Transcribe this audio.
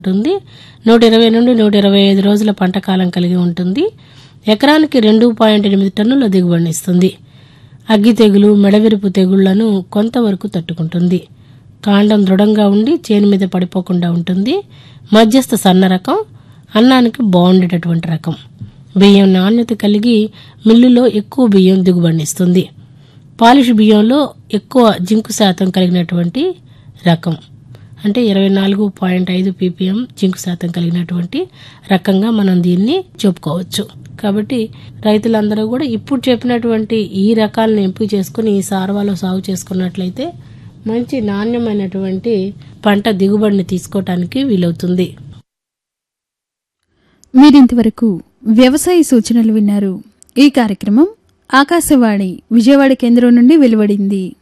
ఉంటుంది నూట ఇరవై నుండి నూట ఇరవై ఐదు రోజుల పంట కాలం కలిగి ఉంటుంది ఎకరానికి రెండు పాయింట్ ఎనిమిది టన్నుల దిగుబడినిస్తుంది అగ్గి తెగులు మెడవిరుపు తెగుళ్లను కొంతవరకు తట్టుకుంటుంది కాండం దృఢంగా ఉండి చేను మీద పడిపోకుండా ఉంటుంది మధ్యస్థ సన్న రకం అన్నానికి బాగుండేటటువంటి రకం బియ్యం నాణ్యత కలిగి మిల్లులో ఎక్కువ బియ్యం దిగుబడినిస్తుంది పాలిష్ బియ్యంలో ఎక్కువ జింకు శాతం కలిగినటువంటి రకం అంటే ఇరవై నాలుగు పాయింట్ ఐదు పీపీఎం జింకు శాతం కలిగినటువంటి రకంగా మనం దీన్ని చెప్పుకోవచ్చు కాబట్టి రైతులందరూ కూడా ఇప్పుడు చెప్పినటువంటి ఈ రకాలను ఎంపిక చేసుకుని ఈ సార్వాలో సాగు చేసుకున్నట్లయితే మంచి నాణ్యమైనటువంటి పంట దిగుబడిని తీసుకోవటానికి వీలవుతుంది మీరింతవరకు వ్యవసాయ సూచనలు విన్నారు ఈ కార్యక్రమం ఆకాశవాణి విజయవాడ కేంద్రం నుండి వెలువడింది